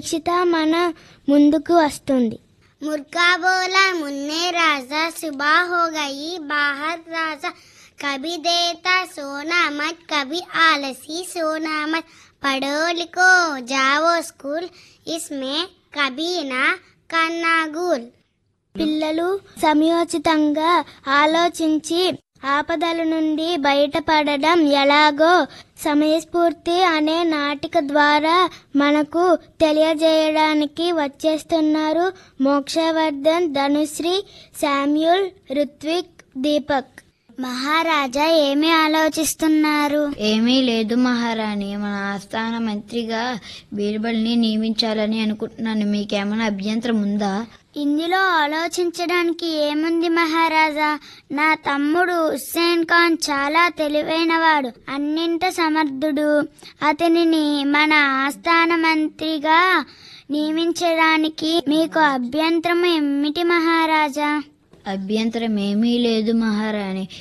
రక్షిత మన ముందుకు వస్తుంది मुर्गा बोला मुन्ने राजा सुबह हो गई बाहर राजा कभी देता सोना मत कभी आलसी सोना मत पढ़ो लिखो जाओ स्कूल इसमें कभी ना करना गुल పిల్లలు సమయోచితంగా ఆలోచించి ఆపదల నుండి బయటపడడం ఎలాగో సమయస్ఫూర్తి అనే నాటిక ద్వారా మనకు తెలియజేయడానికి వచ్చేస్తున్నారు మోక్షవర్ధన్ ధనుశ్రీ శామ్యూల్ రుత్విక్ దీపక్ మహారాజా ఏమి ఆలోచిస్తున్నారు ఏమీ లేదు మహారాణి మన ఆస్థాన మంత్రిగా బీర్బల్ని నియమించాలని అనుకుంటున్నాను మీకేమైనా అభ్యంతరం ఉందా ఇందులో ఆలోచించడానికి ఏముంది మహారాజా నా తమ్ముడు హుస్సేన్ ఖాన్ చాలా తెలివైనవాడు అన్నింట సమర్థుడు అతనిని మన ఆస్థాన మంత్రిగా నియమించడానికి మీకు అభ్యంతరం ఏమిటి మహారాజా అభ్యంతరం ఏమీ లేదు మహారాణి